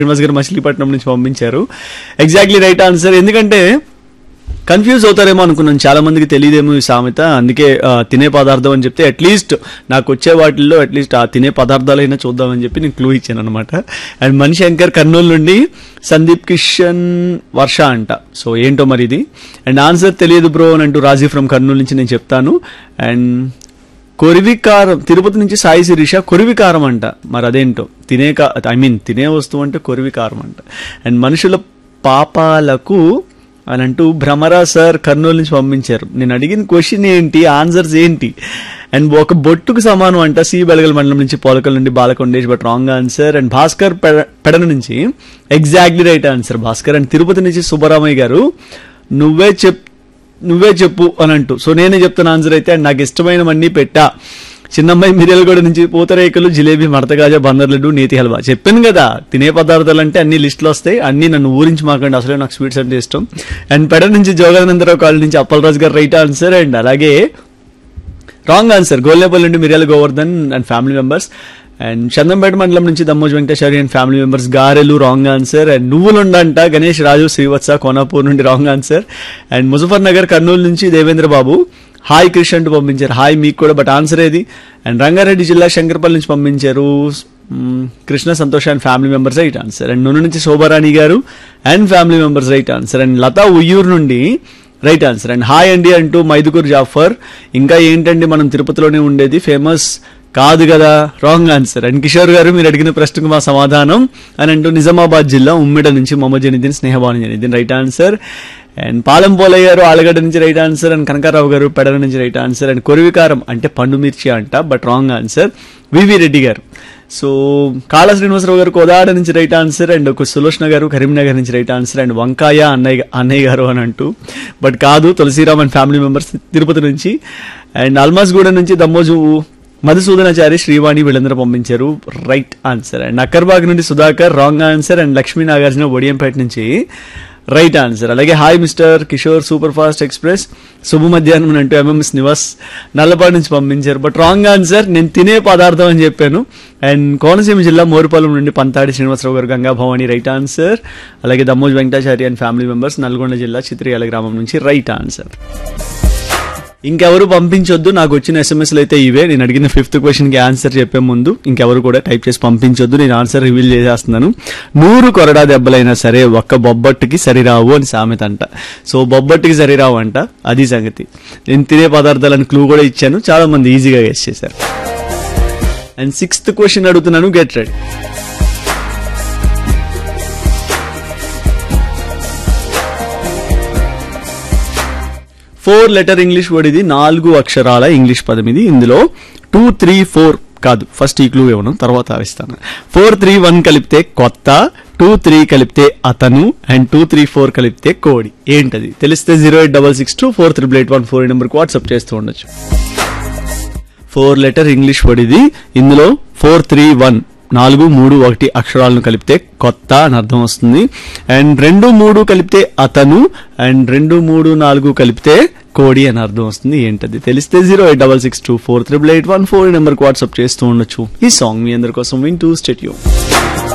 శ్రీనివాస్ గారు మచిలీపట్నం నుంచి పంపించారు ఎగ్జాక్ట్లీ రైట్ ఆన్సర్ ఎందుకంటే కన్ఫ్యూజ్ అవుతారేమో అనుకున్నాను చాలా మందికి తెలియదేమో ఈ సామెత అందుకే ఆ, తినే పదార్థం అని చెప్తే అట్లీస్ట్ నాకు వచ్చే వాటిల్లో అట్లీస్ట్ ఆ తినే పదార్థాలైనా చూద్దామని చెప్పి నేను క్లూ ఇచ్చాను అనమాట అండ్ మణిశంకర్ కర్నూలు నుండి సందీప్ కిషన్ వర్ష అంట సో ఏంటో మరి ఇది అండ్ ఆన్సర్ తెలియదు బ్రో అని అంటూ రాజీ ఫ్రమ్ కర్నూలు నుంచి నేను చెప్తాను అండ్ కొరివికారం తిరుపతి నుంచి సాయి శిరీష కొరివికారం అంట మరి అదేంటో తినే ఐ మీన్ తినే వస్తువు అంటే కొరివికారం అంట అండ్ మనుషుల పాపాలకు అని అంటూ భ్రమరా సార్ కర్నూలు నుంచి పంపించారు నేను అడిగిన క్వశ్చన్ ఏంటి ఆన్సర్స్ ఏంటి అండ్ ఒక బొట్టుకు సమానం అంట సి బెలగల్ మండలం నుంచి పోలకల్ నుండి Balakondesh but wrong answer and Bhaskar పెడ- పెడన నుంచి exactly right answer Bhaskar and Tirupati నుంచి సుబ్బరామయ్య గారు నువ్వే చెప్ నువ్వే చెప్పు అని అంటూ సో నేనే చెప్తాను ఆన్సర్ అయితే అండ్ నాకు ఇష్టమైనవన్నీ పెట్టా చిన్నమ్మాయి మిరియలగూడ నుంచి పూతరేకులు జిలేబీ మడతగాజా బందర్ లడ్డు నేతి హల్వా చెప్పాను కదా తినే పదార్థాలు అంటే అన్ని లిస్టులు వస్తాయి అన్ని నన్ను ఊరించి మాకండి అసలే నాకు స్వీట్స్ అంటే ఇష్టం అండ్ పెడ నుంచి జోగానందరావు కాలనీ నుంచి Appalaraju garu right answer and అలాగే రాంగ్ ఆన్సర్ గోల్లేపల్లి నుండి Miriyala Govardhan and family members and Chandampet మండలం నుంచి Dammoj Venkateswari and family members గారెలు రాంగ్ ఆన్సర్ అండ్ నువ్వులుండంట గణేష్ రాజు శ్రీవత్స కోనాపూర్ నుండి wrong answer and Muzaffar Nagar Kurnool నుంచి దేవేంద్ర బాబు హాయ్ కృష్ణ అంటూ పంపించారు హాయ్ మీకు కూడా బట్ ఆన్సర్ ఏది అండ్ రంగారెడ్డి జిల్లా శంకర్పల్లి నుంచి పంపించారు మ్మ్, Krishna Santosh and family members right answer and నూనె నుంచి Shobharani garu and family members right answer and Latha Uyyuru నుండి రైట్ ఆన్సర్ అండ్ హాయ్ అండి అంటూ మైదుకూర్ జాఫర్ ఇంకా ఏంటండి మనం తిరుపతిలోనే ఉండేది ఫేమస్ కాదు కదా రాంగ్ ఆన్సర్ అండ్ కిషోర్ గారు మీరు అడిగిన ప్రశ్నకు మా సమాధానం అని అంటూ నిజామాబాద్ జిల్లా ఉమ్మిడ నుంచి Mohammed Junaiddin Snehabhanu Junaiddin right answer and Palem Polaiah garu Alagadda నుంచి రైట్ ఆన్సర్ అండ్ కనకారావు గారు పెడల నుంచి రైట్ ఆన్సర్ అండ్ కొరివికారం అంటే పండు మిర్చి అంట but wrong answer VV Reddy garu so కాళ శ్రీనివాసరావు గారు కోదాడ నుంచి రైట్ ఆన్సర్ అండ్ ఒక సులోచన గారు కరీంనగర్ నుంచి రైట్ ఆన్సర్ అండ్ వంకాయ అన్నయ్య అన్నయ్య గారు అని అంటూ బట్ కాదు Tulasiram and family members Tirupati నుంచి అండ్ అల్మాస్గూడ నుంచి దమ్మోజు మధుసూదనాచారి శ్రీవాణి వీళ్ళందరూ పంపించారు రైట్ ఆన్సర్ అండ్ అక్కర్బాగ్ నుండి Sudhakar wrong answer and Lakshmi Nagarjuna Odiyampeta నుంచి రైట్ ఆన్సర్ అలాగే hi mister Kishore super fast express శుభ మధ్యాహ్నం అంటూ ఎంఎంఎస్ నివాస్ నల్లపాడు నుంచి పంపించారు బట్ రాంగ్ ఆన్సర్ నేను తినే పదార్థం అని చెప్పాను అండ్ కోనసీమ జిల్లా మోరుపాలెం నుండి పంతాడి శ్రీనివాసరావు గారు గంగా భవాని రైట్ ఆన్సర్ అలాగే Dammoj Venkatachari and family members Nalgonda జిల్లా చిత్రియాల గ్రామం నుంచి రైట్ ఆన్సర్ ఇంకెవరు పంపించొద్దు నాకు వచ్చిన ఎస్ఎంఎస్లు అయితే ఇవే నేను అడిగిన ఫిఫ్త్ క్వశ్చన్ కి ఆన్సర్ చెప్పే ముందు ఇంకెవరు కూడా టైప్ చేసి పంపించొద్దు నేను ఆన్సర్ రివీల్ చేసేస్తున్నాను నూరు కొరడా దెబ్బలైనా సరే ఒక్క బొబ్బట్టుకి సరిరావు అని సామెత అంట సో బొబ్బట్టుకి సరిరావు అంట అది సంగతి నేను తినే పదార్థాలని క్లూ కూడా ఇచ్చాను చాలా మంది ఈజీగా గెస్ చేశారు అండ్ సిక్స్త్ క్వశ్చన్ అడుగుతున్నాను get ready four letter English word ఇది నాలుగు అక్షరాల ఇంగ్లీష్ పదం ఇది ఇందులో టూ త్రీ ఫోర్ కాదు ఫస్ట్ ఈ క్లూ ఇవ్వను తర్వాత ఇస్తాను ఫోర్ త్రీ వన్ కలిపితే కొత్త టూ త్రీ కలిపితే అతను అండ్ టూ త్రీ ఫోర్ కలిపితే కోడి ఏంటది తెలిస్తే zero eight double six two four triple eight one four నెంబర్కి వాట్సాప్ చేస్తూ ఉండొచ్చు ఫోర్ లెటర్ ఇంగ్లీష్ వర్డ్ ఇది ఇందులో ఫోర్ త్రీ వన్ నాలుగు మూడు ఒకటి అక్షరాలను కలిపితే కొత్త అని అర్థం వస్తుంది అండ్ రెండు మూడు కలిపితే అతను అండ్ రెండు మూడు నాలుగు కలిపితే కోడి అని అర్థం వస్తుంది ఏంటది తెలిస్తే zero eight double six two four triple eight one four నెంబర్కి వాట్సాప్ చేస్తూ ఉండొచ్చు ఈ సాంగ్ మీ అందరి కోసం వింటూ స్టెట్యూ